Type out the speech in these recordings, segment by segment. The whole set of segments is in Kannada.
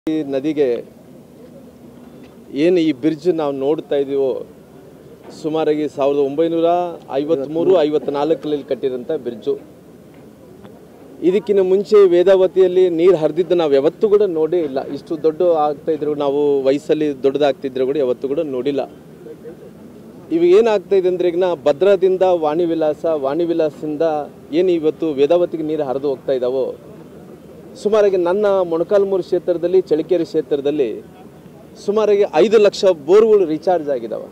ಈ ನದಿಗೆ ಏನು ಈ ಬ್ರಿಡ್ಜ್ ನಾವು ನೋಡ್ತಾ ಇದೀವೋ ಸುಮಾರಾಗಿ ಸಾವಿರದ ಒಂಬೈನೂರ ಐವತ್ತ್ಮೂರು ಐವತ್ನಾಲ್ಕರಲ್ಲಿ ಕಟ್ಟಿರೋಂಥ ಬ್ರಿಡ್ಜು ಇದಕ್ಕಿಂತ ಮುಂಚೆ ವೇದಾವತಿಯಲ್ಲಿ ನೀರು ಹರಿದಿದ್ದು ನಾವು ಯಾವತ್ತೂ ಕೂಡ ನೋಡೇ ಇಲ್ಲ ಇಷ್ಟು ದೊಡ್ಡ ಆಗ್ತಾ ಇದ್ರು ನಾವು ವಯಸ್ಸಲ್ಲಿ ದೊಡ್ಡದಾಗ್ತಿದ್ರು ಕೂಡ ಯಾವತ್ತೂ ಕೂಡ ನೋಡಿಲ್ಲ ಇವಾಗ ಏನಾಗ್ತಾ ಇದೆ ಅಂದ್ರೆ ಈಗ ಭದ್ರಾದಿಂದ ವಾಣಿ ವಿಲಾಸ ವಾಣಿ ವಿಲಾಸದಿಂದ ಏನು ಇವತ್ತು ವೇದಾವತಿಗೆ ನೀರು ಹರಿದು ಹೋಗ್ತಾ ಇದ್ದಾವೋ ಸುಮಾರಾಗಿ ನನ್ನ ಮೊಣಕಾಲ್ಮೂರು ಕ್ಷೇತ್ರದಲ್ಲಿ ಚಳಿಕೆರೆ ಕ್ಷೇತ್ರದಲ್ಲಿ ಸುಮಾರಾಗಿ ಐದು ಲಕ್ಷ ಬೋರ್ಗಳು ರೀಚಾರ್ಜ್ ಆಗಿದ್ದಾವೆ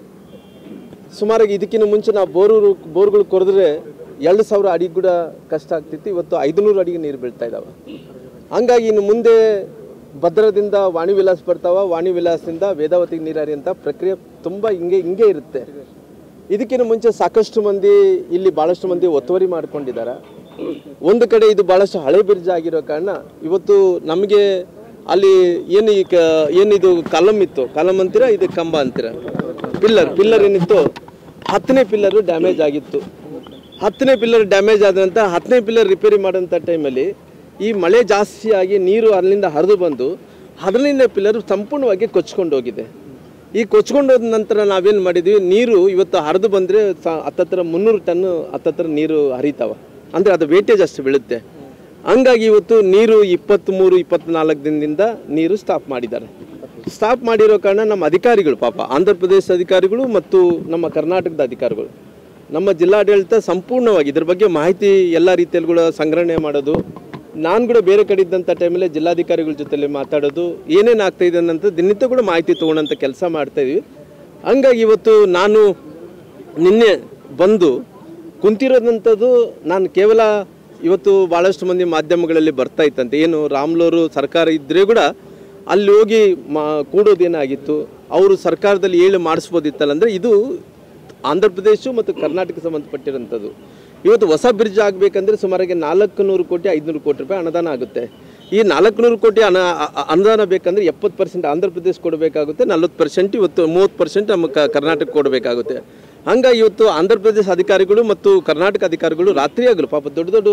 ಸುಮಾರಾಗಿ ಇದಕ್ಕಿಂತ ಮುಂಚೆ ನಾವು ಬೋರು ಬೋರ್ಗಳು ಕೊರೆದ್ರೆ ಎರಡು ಸಾವಿರ ಅಡಿಗೆ ಕೂಡ ಕಷ್ಟ ಆಗ್ತಿತ್ತು ಇವತ್ತು ಐದುನೂರು ಅಡಿಗೆ ನೀರು ಬೀಳ್ತಾ ಇದ್ದಾವೆ ಹಂಗಾಗಿ ಇನ್ನು ಮುಂದೆ ಭದ್ರದಿಂದ ವಾಣಿ ವಿಲಾಸ ಬರ್ತಾವ ವಾಣಿ ವಿಲಾಸದಿಂದ ವೇದಾವತಿಗೆ ನೀರು ಹರಿಯಂಥ ಪ್ರಕ್ರಿಯೆ ತುಂಬ ಹಿಂಗೆ ಹಿಂಗೆ ಇರುತ್ತೆ ಇದಕ್ಕಿಂತ ಮುಂಚೆ ಸಾಕಷ್ಟು ಮಂದಿ ಇಲ್ಲಿ ಭಾಳಷ್ಟು ಮಂದಿ ಒತ್ತುವರಿ ಮಾಡ್ಕೊಂಡಿದ್ದಾರೆ ಒಂದು ಕಡೆ ಇದು ಭಾಳಷ್ಟು ಹಳೆ ಬ್ರಿಡ್ಜ್ ಆಗಿರೋ ಕಾರಣ ಇವತ್ತು ನಮಗೆ ಅಲ್ಲಿ ಏನು ಈ ಕ ಏನಿದು ಕಾಲಮ್ ಇತ್ತು ಕಾಲಮ್ ಅಂತೀರಾ ಇದು ಕಂಬ ಅಂತೀರಾ ಪಿಲ್ಲರ್ ಪಿಲ್ಲರ್ ಏನಿತ್ತು ಹತ್ತನೇ ಪಿಲ್ಲರು ಡ್ಯಾಮೇಜ್ ಆಗಿತ್ತು ಹತ್ತನೇ ಪಿಲ್ಲರ್ ಡ್ಯಾಮೇಜ್ ಆದ ನಂತರ ಹತ್ತನೇ ಪಿಲ್ಲರ್ ರಿಪೇರಿ ಮಾಡೋಂಥ ಟೈಮಲ್ಲಿ ಈ ಮಳೆ ಜಾಸ್ತಿ ಆಗಿ ನೀರು ಅಲ್ಲಿಂದ ಹರಿದು ಬಂದು ಹದಿನೈದನೇ ಪಿಲ್ಲರ್ ಸಂಪೂರ್ಣವಾಗಿ ಕೊಚ್ಕೊಂಡು ಹೋಗಿದೆ ಈ ಕೊಚ್ಕೊಂಡು ಹೋದ ನಂತರ ನಾವೇನು ಮಾಡಿದ್ವಿ ನೀರು ಇವತ್ತು ಹರಿದು ಬಂದರೆ ಹತ್ತತ್ರ ಮುನ್ನೂರು ಟನ್ ಹತ್ತತ್ರ ನೀರು ಹರಿತಾವ ಅಂದರೆ ಅದು ವೇಟೇಜ್ ಅಷ್ಟು ಬೀಳುತ್ತೆ ಹಂಗಾಗಿ ಇವತ್ತು ನೀರು ಇಪ್ಪತ್ತ್ಮೂರು ಇಪ್ಪತ್ತ್ನಾಲ್ಕು ದಿನದಿಂದ ನೀರು ಸ್ಟಾಪ್ ಮಾಡಿದ್ದಾರೆ ಸ್ಟಾಪ್ ಮಾಡಿರೋ ಕಾರಣ ನಮ್ಮ ಅಧಿಕಾರಿಗಳು ಪಾಪ ಆಂಧ್ರ ಪ್ರದೇಶ ಅಧಿಕಾರಿಗಳು ಮತ್ತು ನಮ್ಮ ಕರ್ನಾಟಕದ ಅಧಿಕಾರಿಗಳು ನಮ್ಮ ಜಿಲ್ಲಾಡಳಿತ ಸಂಪೂರ್ಣವಾಗಿ ಇದ್ರ ಬಗ್ಗೆ ಮಾಹಿತಿ ಎಲ್ಲ ರೀತಿಯಲ್ಲಿ ಕೂಡ ಸಂಗ್ರಹಣೆ ಮಾಡೋದು ನಾನು ಕೂಡ ಬೇರೆ ಕಡೆ ಇದ್ದಂಥ ಟೈಮಲ್ಲಿ ಜಿಲ್ಲಾಧಿಕಾರಿಗಳ ಜೊತೆಲಿ ಮಾತಾಡೋದು ಏನೇನು ಆಗ್ತಾ ಇದೆ ಅನ್ನೋಂಥ ದಿನನಿತ್ಯ ಕೂಡ ಮಾಹಿತಿ ತೊಗೊಳೋಂಥ ಕೆಲಸ ಮಾಡ್ತಾ ಇದೀವಿ ಹಂಗಾಗಿ ಇವತ್ತು ನಾನು ನಿನ್ನೆ ಬಂದು ಕುಂತಿರೋದಂಥದ್ದು ನಾನು ಕೇವಲ ಇವತ್ತು ಭಾಳಷ್ಟು ಮಂದಿ ಮಾಧ್ಯಮಗಳಲ್ಲಿ ಬರ್ತಾ ಇತ್ತಂತೆ ಏನು ರಾಮ್ಲೋರು ಸರ್ಕಾರ ಇದ್ದರೆ ಕೂಡ ಅಲ್ಲಿ ಹೋಗಿ ಮಾ ಕೂಡೋದೇನಾಗಿತ್ತು ಅವರು ಸರ್ಕಾರದಲ್ಲಿ ಹೇಳಿ ಮಾಡಿಸ್ಬೋದಿತ್ತಲ್ಲ ಅಂದರೆ ಇದು ಆಂಧ್ರ ಪ್ರದೇಶ ಮತ್ತು ಕರ್ನಾಟಕ ಸಂಬಂಧಪಟ್ಟಿರೋಂಥದ್ದು ಇವತ್ತು ಹೊಸ ಬ್ರಿಡ್ಜ್ ಆಗಬೇಕಂದ್ರೆ ಸುಮಾರಾಗಿ ನಾಲ್ಕು ನೂರು ಕೋಟಿ ಐದುನೂರು ಕೋಟಿ ರೂಪಾಯಿ ಅನುದಾನ ಆಗುತ್ತೆ ಈ ನಾಲ್ಕು ನೂರು ಕೋಟಿ ಅನ ಅ- ಅ- ಅನುದಾನ ಬೇಕಂದ್ರೆ ಎಪ್ಪತ್ತು ಪರ್ಸೆಂಟ್ ಆಂಧ್ರ ಪ್ರದೇಶ ಕೊಡಬೇಕಾಗುತ್ತೆ ನಲ್ವತ್ತು ಪರ್ಸೆಂಟ್ ಇವತ್ತು ಮೂವತ್ತು ಪರ್ಸೆಂಟ್ ನಮ್ಮ ಕ- ಕರ್ನಾಟಕ ಕೊಡಬೇಕಾಗುತ್ತೆ ಹಂಗಾಗಿ ಇವತ್ತು ಆಂಧ್ರ ಪ್ರದೇಶ ಅಧಿಕಾರಿಗಳು ಮತ್ತು ಕರ್ನಾಟಕ ಅಧಿಕಾರಿಗಳು ರಾತ್ರಿ ಆಗಲು ಪಾಪ ದೊಡ್ಡ ದೊಡ್ಡ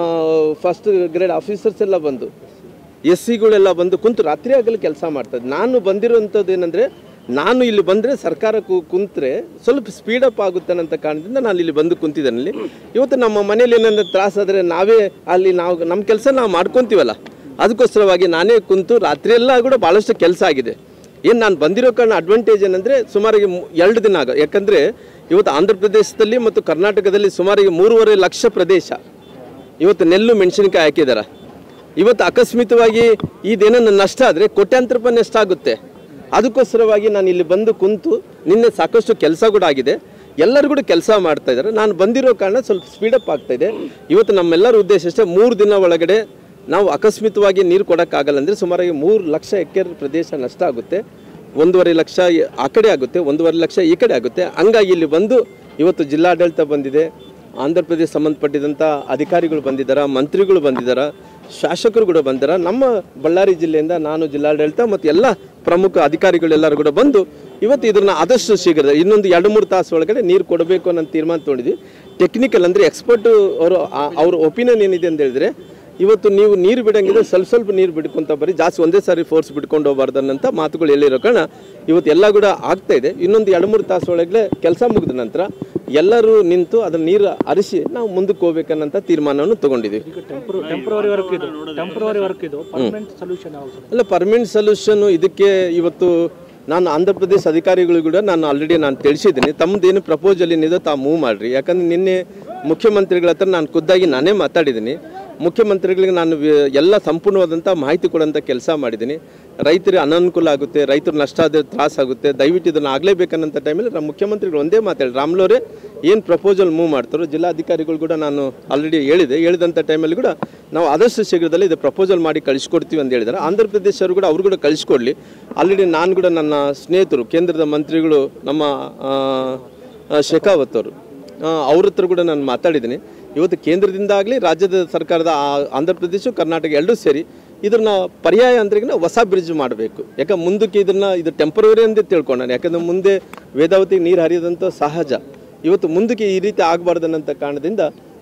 ಫಸ್ಟ್ ಗ್ರೇಡ್ ಆಫೀಸರ್ಸ್ ಎಲ್ಲ ಬಂದು ಎಸ್ ಸಿಗಳೆಲ್ಲ ಬಂದು ಕುಂತು ರಾತ್ರಿ ಆಗಲು ಕೆಲಸ ಮಾಡ್ತದೆ ನಾನು ಬಂದಿರುವಂಥದ್ದು ಏನಂದರೆ ನಾನು ಇಲ್ಲಿ ಬಂದರೆ ಸರ್ಕಾರ ಕು- ಕುಂತ್ರೆ ಸ್ವಲ್ಪ ಸ್ಪೀಡಪ್ ಆಗುತ್ತೆ ಅನ್ನೋ ಕಾರಣದಿಂದ ನಾನು ಇಲ್ಲಿ ಬಂದು ಕುಂತಿದ್ದೇನೆ ಇಲ್ಲಿ ಇವತ್ತು ನಮ್ಮ ಮನೇಲಿ ಏನಾದ್ರು ತ್ರಾಸಾದರೆ ನಾವೇ ಅಲ್ಲಿ ನಾವು ನಮ್ಮ ಕೆಲಸ ನಾವು ಮಾಡ್ಕೊತೀವಲ್ಲ ಅದಕ್ಕೋಸ್ಕರವಾಗಿ ನಾನೇ ಕುಂತು ರಾತ್ರಿ ಎಲ್ಲ ಕೂಡ ಭಾಳಷ್ಟು ಕೆಲಸ ಆಗಿದೆ ಏನು ನಾನು ಬಂದಿರೋ ಕಾರಣ ಅಡ್ವಾಂಟೇಜ್ ಏನಂದರೆ ಸುಮಾರಿಗೆ ಮು- ಎರಡು ದಿನ ಆಗ ಯಾಕಂದರೆ ಇವತ್ತು ಆಂಧ್ರ ಪ್ರದೇಶದಲ್ಲಿ ಮತ್ತು ಕರ್ನಾಟಕದಲ್ಲಿ ಸುಮಾರಿಗೆ ಮೂರುವರೆ ಲಕ್ಷ ಪ್ರದೇಶ ಇವತ್ತು ನೆಲ್ಲು ಮೆಣಸಿನಕಾಯಿ ಹಾಕಿದ್ದಾರೆ ಇವತ್ತು ಅಕಸ್ಮಿತವಾಗಿ ಇದೇನೋ ನಷ್ಟ ಆದರೆ ಕೋಟ್ಯಾಂತರ ರೂಪಾಯಿ ನಷ್ಟ ಆಗುತ್ತೆ ಅದಕ್ಕೋಸ್ಕರವಾಗಿ ನಾನು ಇಲ್ಲಿ ಬಂದು ಕುಂತು ನಿನ್ನೆ ಸಾಕಷ್ಟು ಕೆಲಸ ಕೂಡ ಆಗಿದೆ ಎಲ್ಲರೂ ಕೂಡ ಕೆಲಸ ಮಾಡ್ತಾ ಇದ್ದಾರೆ ನಾನು ಬಂದಿರೋ ಕಾರಣ ಸ್ವಲ್ಪ ಸ್ಪೀಡಪ್ ಆಗ್ತಾ ಇದೆ ಇವತ್ತು ನಮ್ಮೆಲ್ಲರ ಉದ್ದೇಶ ಅಷ್ಟೇ ಮೂರು ದಿನ ಒಳಗಡೆ ನಾವು ಅಕಸ್ಮಿತವಾಗಿ ನೀರು ಕೊಡೋಕ್ಕಾಗಲ್ಲ ಅಂದರೆ ಸುಮಾರಾಗಿ ಮೂರು ಲಕ್ಷ ಎಕರೆ ಪ್ರದೇಶ ನಷ್ಟ ಆಗುತ್ತೆ ಒಂದೂವರೆ ಲಕ್ಷ ಈ- ಆ ಕಡೆ ಆಗುತ್ತೆ ಒಂದೂವರೆ ಲಕ್ಷ ಈ ಕಡೆ ಆಗುತ್ತೆ ಹಂಗಾಗಿ ಇಲ್ಲಿ ಬಂದು ಇವತ್ತು ಜಿಲ್ಲಾಡಳಿತ ಬಂದಿದೆ ಆಂಧ್ರ ಪ್ರದೇಶ ಸಂಬಂಧಪಟ್ಟಿದಂಥ ಅಧಿಕಾರಿಗಳು ಬಂದಿದ್ದಾರೆ ಮಂತ್ರಿಗಳು ಬಂದಿದ್ದಾರೆ ಶಾಸಕರು ಕೂಡ ಬಂದಿದ್ದಾರೆ ನಮ್ಮ ಬಳ್ಳಾರಿ ಜಿಲ್ಲೆಯಿಂದ ನಾನು ಜಿಲ್ಲಾಡಳಿತ ಮತ್ತು ಎಲ್ಲ ಪ್ರಮುಖ ಅಧಿಕಾರಿಗಳೆಲ್ಲರೂ ಕೂಡ ಬಂದು ಇವತ್ತು ಇದನ್ನ ಆದಷ್ಟು ಶೀಘ್ರ ಇನ್ನೊಂದು ಎರಡು ಮೂರು ತಾಸು ಒಳಗಡೆ ನೀರು ಕೊಡಬೇಕು ಅನ್ನೋ ತೀರ್ಮಾನ ತೊಗೊಂಡಿದ್ವಿ ಟೆಕ್ನಿಕಲ್ ಅಂದರೆ ಎಕ್ಸ್ಪರ್ಟ್ ಅವರು ಆ- ಅವ್ರ ಒಪಿನಿಯನ್ ಏನಿದೆ ಅಂತ ಹೇಳಿದ್ರೆ ಇವತ್ತು ನೀವು ನೀರು ಬಿಡಂಗಿದ್ರೆ ಸ್ವಲ್ಪ ಸ್ವಲ್ಪ ನೀರು ಬಿಡ್ಕೊಂತ ಬರೀ ಜಾಸ್ತಿ ಒಂದೇ ಸಾರಿ ಫೋರ್ಸ್ ಬಿಡ್ಕೊಂಡು ಹೋಗ್ಬಾರ್ದು ಅನ್ನೋಂಥ ಮಾತುಗಳು ಹೇಳಿರೋ ಕಾರಣ ಇವತ್ತು ಎಲ್ಲ ಕೂಡ ಆಗ್ತಾ ಇದೆ ಇನ್ನೊಂದು ಎರಡು ಮೂರು ತಾಸು ಒಳಗಡೆ ಕೆಲಸ ಮುಗಿದ ನಂತರ ಎಲ್ಲರೂ ನಿಂತು ಅದನ್ನ ನೀರು ಅರಿಸಿ ನಾವು ಮುಂದಕ್ಕೆ ಹೋಗ್ಬೇಕನ್ನಂತ ತೀರ್ಮಾನವನ್ನು ತಗೊಂಡಿದ್ದೀವಿ ಈಗ ಟೆಂಪ್ರ ಟೆಂಪ್ರವರಿ ವರ್ಕ್ ಇದು ಟೆಂಪ್ರವರಿ ವರ್ಕ್ ಇದು ಪರ್ಮನೆಂಟ್ ಸೊಲ್ಯೂಷನ್ ಯಾವುದು ಸರ್ ಅಲ್ಲ ಪರ್ಮನೆಂಟ್ ಸೊಲ್ಯೂಷನ್ ಇದಕ್ಕೆ ಇವತ್ತು ನಾನು ಆಂಧ್ರ ಪ್ರದೇಶ ಅಧಿಕಾರಿಗಳು ಕೂಡ ನಾನು ಆಲ್ರೆಡಿ ನಾನು ತಿಳಿಸಿದ್ದೀನಿ ತಮ್ಮದೇನು ಪ್ರಪೋಸಲ್ ಏನಿದೆ ತಾವು ಮೂವ್ ಮಾಡಿರಿ ಯಾಕಂದ್ರೆ ನಿನ್ನೆ ಮುಖ್ಯಮಂತ್ರಿಗಳ ಹತ್ರ ನಾನು ಖುದ್ದಾಗಿ ನಾನೇ ಮಾತಾಡಿದ್ದೀನಿ ಮುಖ್ಯಮಂತ್ರಿಗಳಿಗೆ ನಾನು ವಿ- ಎಲ್ಲ ಸಂಪೂರ್ಣವಾದಂಥ ಮಾಹಿತಿ ಕೊಡೋಂಥ ಕೆಲಸ ಮಾಡಿದ್ದೀನಿ ರೈತರಿಗೆ ಅನನುಕೂಲ ಆಗುತ್ತೆ ರೈತರು ನಷ್ಟ ಆದರೆ ತ್ರಾಸಾಗುತ್ತೆ ದಯವಿಟ್ಟು ಇದನ್ನು ಆಗಲೇಬೇಕನ್ನಂಥ ಟೈಮಲ್ಲಿ ನಮ್ಮ ಮುಖ್ಯಮಂತ್ರಿಗಳು ಒಂದೇ ಮಾತಾಡಿ ರಾಮ್ಲೋರೆ ಏನು ಪ್ರಪೋಸಲ್ ಮೂವ್ ಮಾಡ್ತಾರೋ ಜಿಲ್ಲಾಧಿಕಾರಿಗಳು ಕೂಡ ನಾನು ಆಲ್ರೆಡಿ ಹೇಳಿದೆ ಹೇಳಿದಂಥ ಟೈಮಲ್ಲಿ ಕೂಡ ನಾವು ಆದಷ್ಟು ಶೀಘ್ರದಲ್ಲಿ ಇದು ಪ್ರಪೋಸಲ್ ಮಾಡಿ ಕಳಿಸ್ಕೊಡ್ತೀವಿ ಅಂತ ಹೇಳಿದ್ದಾರೆ ಆಂಧ್ರ ಪ್ರದೇಶವರು ಕೂಡ ಅವರು ಕೂಡ ಕಳಿಸ್ಕೊಡ್ಲಿ ಆಲ್ರೆಡಿ ನಾನು ಕೂಡ ನನ್ನ ಸ್ನೇಹಿತರು ಕೇಂದ್ರದ ಮಂತ್ರಿಗಳು ನಮ್ಮ ಆ, ಆ, ಶೆಖಾವತ್ ಅವರು ಅವ್ರ ಹತ್ರ ಕೂಡ ನಾನು ಮಾತಾಡಿದ್ದೀನಿ ಇವತ್ತು ಕೇಂದ್ರದಿಂದ ಆಗಲಿ ರಾಜ್ಯದ ಸರ್ಕಾರದ ಆ- ಆಂಧ್ರ ಪ್ರದೇಶ ಕರ್ನಾಟಕ ಎರಡೂ ಸೇರಿ ಇದನ್ನ ಪರ್ಯಾಯ ಅಂದ್ರೆ ಹೊಸ ಬ್ರಿಡ್ಜ್ ಮಾಡಬೇಕು ಯಾಕೆ ಮುಂದಕ್ಕೆ ಇದನ್ನ ಇದು ಟೆಂಪರರಿ ಅಂತ ತಿಳ್ಕೊಂಡಾನೆ ಯಾಕಂದ್ರೆ ಮುಂದೆ ವೇದಾವತಿ ನೀರು ಹರಿಯೋದಂತ ಸಹಜ ಇವತ್ತು ಮುಂದಕ್ಕೆ ಈ ರೀತಿ ಆಗಬಾರ್ದು ಅನ್ನೋಂಥ ಕಾರಣದಿಂದ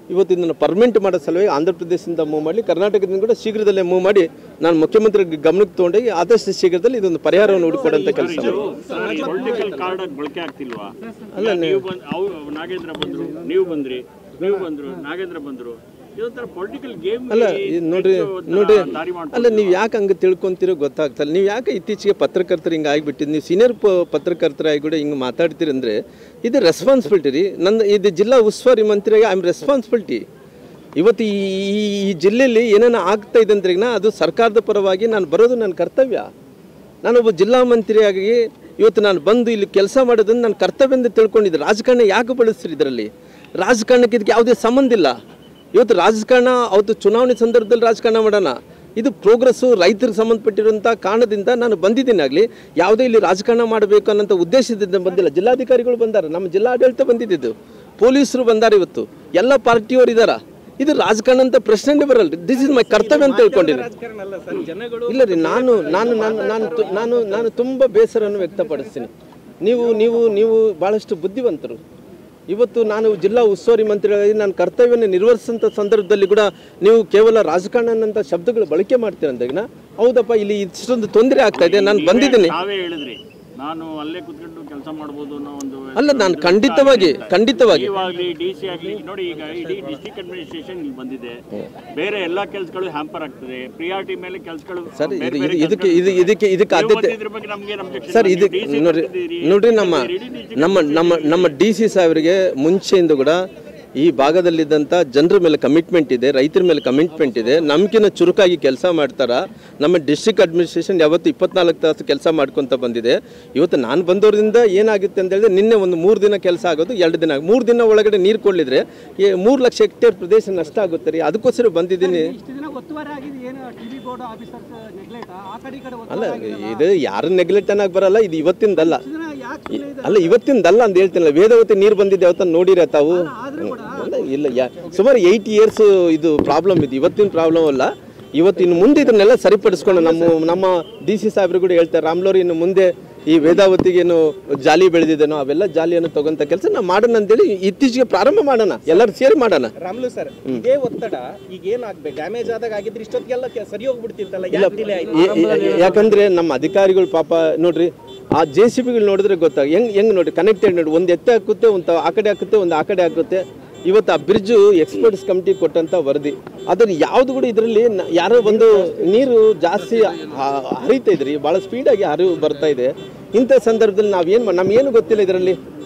ಇವತ್ತು ಇದನ್ನು ಪರ್ಮನೆಂಟ್ ಮಾಡೋ ಸಲುವಾಗಿ ಆಂಧ್ರ ಪ್ರದೇಶದಿಂದ ಮೂವ್ ಮಾಡಲಿ ಕರ್ನಾಟಕದಿಂದ ಕೂಡ ಶೀಘ್ರದಲ್ಲೇ ಮೂವ್ ಮಾಡಿ ನಾನು ಮುಖ್ಯಮಂತ್ರಿ ಗಮನಕ್ಕೆ ತೊಗೊಂಡೋಗಿ ಆದಷ್ಟು ಶೀಘ್ರದಲ್ಲಿ ಇದೊಂದು ಪರಿಹಾರವನ್ನು ಹುಡುಕೊಡುವಂಥ ಕೆಲಸ ಮಾಡಿ ಪೊಲಿಟಿಕಲ್ ಕಾರ್ಡ್ ಆಗಿ ಬಳಕೆ ಆಗ್ತಿಲ್ವಾ ಈಗ ನೀವು ಬಂದ್ ಅವ್ರು ನಾಗೇಂದ್ರ ಬಂದ್ರು ನೀವು ಬಂದ್ರಿ ನೀವು ಬಂದ್ರು ನಾಗೇಂದ್ರ ಬಂದ್ರು ಇದೊಂಥರ ಪೊಲಿಟಿಕಲ್ ಗೇಮ್ ಅಲ್ಲ ಇದು ನೋಡ್ರಿ ನೋಡ್ರಿ ಅಲ್ಲ ನೀವು ಯಾಕೆ ಹಂಗೆ ತಿಳ್ಕೊಂತೀರೋ ಗೊತ್ತಾಗ್ತಲ್ಲ ನೀವು ಯಾಕೆ ಇತ್ತೀಚೆಗೆ ಪತ್ರಕರ್ತರು ಹಿಂಗೆ ಆಗಿಬಿಟ್ಟಿದ್ದು ನೀವು ಸೀನಿಯರ್ ಪ ಪತ್ರಕರ್ತರಾಗಿ ಕೂಡ ಹಿಂಗೆ ಮಾತಾಡ್ತೀರಿ ಅಂದರೆ ಇದು ರೆಸ್ಪಾನ್ಸಿಬಿಲಿಟಿ ರೀ ನನ್ನ ಇದು ಜಿಲ್ಲಾ ಉಸ್ತುವಾರಿ ಮಂತ್ರಿಯಾಗಿ ಐ ಆಮ್ ರೆಸ್ಪಾನ್ಸಿಬಿಲಿಟಿ ಇವತ್ತು ಈ ಈ- ಈ ಜಿಲ್ಲೆಯಲ್ಲಿ ಏನೇನೋ ಆಗ್ತಾ ಇದೆ ಅಂದ್ರೆ ಈಗ ಅದು ಸರ್ಕಾರದ ಪರವಾಗಿ ನಾನು ಬರೋದು ನನ್ನ ಕರ್ತವ್ಯ ನಾನೊಬ್ಬ ಜಿಲ್ಲಾ ಮಂತ್ರಿಯಾಗಿ ಇವತ್ತು ನಾನು ಬಂದು ಇಲ್ಲಿ ಕೆಲಸ ಮಾಡೋದನ್ನು ನನ್ನ ಕರ್ತವ್ಯ ಅಂತ ತಿಳ್ಕೊಂಡಿದ್ದೆ ರಾಜಕಾರಣ ಯಾಕೆ ಬಳಸ್ತೀರಿ ಇದರಲ್ಲಿ ರಾಜಕಾರಣಕ್ಕೆ ಇದಕ್ಕೆ ಯಾವುದೇ ಸಂಬಂಧ ಇಲ್ಲ ಇವತ್ತು ರಾಜಕಾರಣ ಅವತ್ತು ಚುನಾವಣೆ ಸಂದರ್ಭದಲ್ಲಿ ರಾಜಕಾರಣ ಮಾಡೋಣ ಇದು ಪ್ರೋಗ್ರೆಸ್ಸು ರೈತರಿಗೆ ಸಂಬಂಧಪಟ್ಟಿರುವಂಥ ಕಾರಣದಿಂದ ನಾನು ಬಂದಿದ್ದೀನಿ ಆಗಲಿ ಯಾವುದೇ ಇಲ್ಲಿ ರಾಜಕಾರಣ ಮಾಡಬೇಕು ಅನ್ನೋಂಥ ಉದ್ದೇಶದಿಂದ ಬಂದಿಲ್ಲ ಜಿಲ್ಲಾಧಿಕಾರಿಗಳು ಬಂದಾರ ನಮ್ಮ ಜಿಲ್ಲಾ ಆಡಳಿತ ಬಂದಿದ್ದು ಪೊಲೀಸರು ಬಂದಾರ ಇವತ್ತು ಎಲ್ಲ ಪಾರ್ಟಿಯವರು ಇದಾರ ಇದು ರಾಜಕಾರಣ ಅಂತ ಪ್ರಶ್ನೆನೇ ಬರಲ್ಲ ದಿಸ್ ಇಸ್ ಮೈ ಕರ್ತವ್ಯ ಅಂತ ತಿಳ್ಕೊಂಡಿದ್ದೀನಿ ರಾಜಕಾರಣ ಅಲ್ಲ ಸರ್ ಜನಗಳು ಇಲ್ಲ ರೀ ನಾನು ನಾನು ನಾನು ನಾನು ತು- ನಾನು ನಾನು ತುಂಬ ಬೇಸರವನ್ನು ವ್ಯಕ್ತಪಡಿಸ್ತೀನಿ ನೀವು ನೀವು ನೀವು ಭಾಳಷ್ಟು ಬುದ್ಧಿವಂತರು ಇವತ್ತು ನಾನು ಜಿಲ್ಲಾ ಉಸ್ತುವಾರಿ ಮಂತ್ರಿಯಾಗಿ ನಾನು ಕರ್ತವ್ಯನ ನಿರ್ವಹಿಸೋಂಥ ಸಂದರ್ಭದಲ್ಲಿ ಕೂಡ ನೀವು ಕೇವಲ ರಾಜಕಾರಣ ಅನ್ನೋಂಥ ಶಬ್ದಗಳು ಬಳಕೆ ಮಾಡ್ತೀರ ಅಂದಾಗ ಹೌದಪ್ಪ ಇಲ್ಲಿ ಇಷ್ಟೊಂದು ತೊಂದರೆ ಆಗ್ತಾ ಇದೆ ನಾನು ಬಂದಿದ್ದೀನಿ ನಾವೇ ಹೇಳಿದ್ರಿ ನಾನು ಅಲ್ಲೇ ಕುತ್ಕೊಂಡು ಕೆಲಸ ಮಾಡ್ಬೋದು ಅನ್ನೋ ಒಂದು ಅಲ್ಲ ನಾನು ಖಂಡಿತವಾಗಿ ಖಂಡಿತವಾಗಿ ಇವಾಗ್ಲಿ ಡಿ ಸಿ ಆಗ್ಲಿ ನೋಡಿ ಈಗ ಇಡೀ ಡಿಸ್ಟ್ರಿಕ್ಟ್ ಅಡ್ಮಿನಿಸ್ಟ್ರೇಷನ್ ಇಲ್ಲಿ ಬಂದಿದೆ ಬೇರೆ ಎಲ್ಲಾ ಕೆಲಸಗಳು ಹ್ಯಾಂಪರ್ ಆಗ್ತದೆ ಪ್ರಿಯಾರಿಟಿ ಮೇಲೆ ಕೆಲಸಗಳು ಸರ್ ಇದು ಇದು ಇದಕ್ಕೆ ಇದು ಇದಕ್ಕೆ ಇದಕ್ಕೆ ಆದ್ಯತೆ ಇದ್ರ ಬಗ್ಗೆ ನಮ್ಗೆ ನಮ್ಗೆ ಸರ್ ಇದು ನೋಡ್ರಿ ನೋಡ್ರಿ ನಮ್ಮ ನಮ್ಮ ನಮ್ಮ ನಮ್ಮ ಡಿ ಸಿ ಸಾಹೇಬರಿಗೆ ಮುಂಚೆಯಿಂದ ಕೂಡ ಈ ಭಾಗದಲ್ಲಿದ್ದಂಥ ಜನರ ಮೇಲೆ ಕಮಿಟ್ಮೆಂಟ್ ಇದೆ ರೈತರ ಮೇಲೆ ಕಮಿಟ್ಮೆಂಟ್ ಇದೆ ನಮ್ಕಿನ ಚುರುಕಾಗಿ ಕೆಲಸ ಮಾಡ್ತಾರ ನಮ್ಮ ಡಿಸ್ಟ್ರಿಕ್ಟ್ ಅಡ್ಮಿನಿಸ್ಟ್ರೇಷನ್ ಯಾವತ್ತು ಇಪ್ಪತ್ನಾಲ್ಕು ತಾಸು ಕೆಲಸ ಮಾಡ್ಕೊತ ಬಂದಿದೆ ಇವತ್ತು ನಾನು ಬಂದವರಿಂದ ಏನಾಗುತ್ತೆ ಅಂತ ಹೇಳಿದ್ರೆ ನಿನ್ನೆ ಒಂದು ಮೂರು ದಿನ ಕೆಲಸ ಆಗೋದು ಎರಡು ದಿನ ಮೂರು ದಿನ ಒಳಗಡೆ ನೀರು ಕೊಡಲಿದ್ರೆ ಮೂರು ಲಕ್ಷ ಹೆಕ್ಟೇರ್ ಪ್ರದೇಶ ನಷ್ಟ ಆಗುತ್ತೆ ರೀ ಅದಕ್ಕೋಸ್ಕರ ಬಂದಿದ್ದೀನಿ ಇಷ್ಟು ದಿನ ಒತ್ತುವರಿ ಆಗಿದೆ ಏನು ಟಿವಿ ಬೋರ್ಡ್ ಆಫೀಸರ್ಸ್ ನೆಗ್ಲೆಕ್ಟ್ ಆ ಕಡೆ ಈ ಕಡೆ ಅಲ್ಲ ಒತ್ತುವರಿ ಇದು ಯಾರು ನೆಗ್ಲೆಕ್ಟ್ ಅನ್ನಕ್ಕೆ ಬರಲ್ಲ ಇದು ಇವತ್ತಿಂದಲ್ಲ ಇಷ್ಟು ದಿನ ಯಾಕೆ ಸುಮ್ಮನೆ ಇದೆ ಅಲ್ಲ ಇವತ್ತಿಂದಲ್ಲ ಅಂತ ಹೇಳ್ತೀನಲ್ಲ ವೇದವತಿ ನೀರು ಬಂದಿದೆ ಅವತ್ತ ನೋಡಿರ ತಾವು ಆದ್ರೂ ಕೂಡ ಅಲ್ಲ, ಇಲ್ಲ ಯಾ ಸುಮಾರು ಏಯ್ಟ್ ಇಯರ್ಸ್ ಇದು ಪ್ರಾಬ್ಲಮ್ ಇದು ಇವತ್ತಿನ ಪ್ರಾಬ್ಲಮ್ ಅಲ್ಲ ಇವತ್ತು ಇನ್ನು ಮುಂದೆ ಇದನ್ನೆಲ್ಲ ಸರಿಪಡಿಸ್ಕೊಂಡು ನಮ್ಮ ನಮ್ಮ ಡಿ ಸಿ ಸಾಹೇಬ್ರು ಕೂಡ ಹೇಳ್ತಾರೆ ರಾಮ್ಲೋರ್ ಇನ್ನು ಮುಂದೆ ಈ ವೇದಾವತಿಗೆ ಏನು ಜಾಲಿ ಬೆಳೆದಿದ್ದೇನೋ ಅವೆಲ್ಲ ಜಾಲಿಯನ್ನು ತಗೊಂತ ಕೆಲಸ ನಾವು ಮಾಡೋಣ ಅಂತೇಳಿ ಇತ್ತೀಚೆಗೆ ಪ್ರಾರಂಭ ಮಾಡೋಣ ಎಲ್ಲರೂ ಸೇರಿ ಮಾಡೋಣ ರಾಮ್ಲು ಸರ್ ಇದೇ ಒತ್ತಡ ಈಗ ಏನಾಗ್ಬೇಕು ಡ್ಯಾಮೇಜ್ ಆದಾಗ ಆಗಿದ್ರೆ ಇಷ್ಟೊತ್ತಿಗೆಲ್ಲ ಕೆ- ಸರಿ ಹೋಗ್ಬಿಡ್ತಿತ್ತಲ್ಲ ಯಾಕೆ ಡಿಲೇ ಆಯ್ತು ಈ- ಈ- ಯಾಕಂದ್ರೆ ನಮ್ಮ ಅಧಿಕಾರಿಗಳು ಪಾಪ ನೋಡ್ರಿ ಆ ಜೆ ಸಿ ಬಿಗಳು ನೋಡಿದ್ರೆ ಗೊತ್ತಾಗ ಹೆಂಗ್ ಹೆಂಗ್ ನೋಡಿ ಕನೆಕ್ಟೆಡ್ ನೋಡಿ ಒಂದು ಎತ್ತೆ ಹಾಕುತ್ತೆ ಒಂದು ಆ ಕಡೆ ಹಾಕುತ್ತೆ ಒಂದು ಆ ಕಡೆ ಹಾಕುತ್ತೆ ಇವತ್ತು ಆ ಬ್ರಿಡ್ಜು ಎಕ್ಸ್ಪರ್ಟ್ಸ್ ಕಮಿಟಿ ಕೊಟ್ಟಂತ ವರದಿ ಅದನ್ನ ಯಾವ್ದು ಕೂಡ ಇದರಲ್ಲಿ ಯಾರೋ ಒಂದು ನೀರು ಜಾಸ್ತಿ ಹ- ಹರಿತಾ ಇದ್ರಿ ಭಾಳ ಸ್ಪೀಡಾಗಿ ಹರಿವು ಬರ್ತಾ ಇದೆ ಇಂಥ ಸಂದರ್ಭದಲ್ಲಿ ನಾವೇನು ನಮ್ಗೇನು ಗೊತ್ತಿಲ್ಲ ಇದರಲ್ಲಿ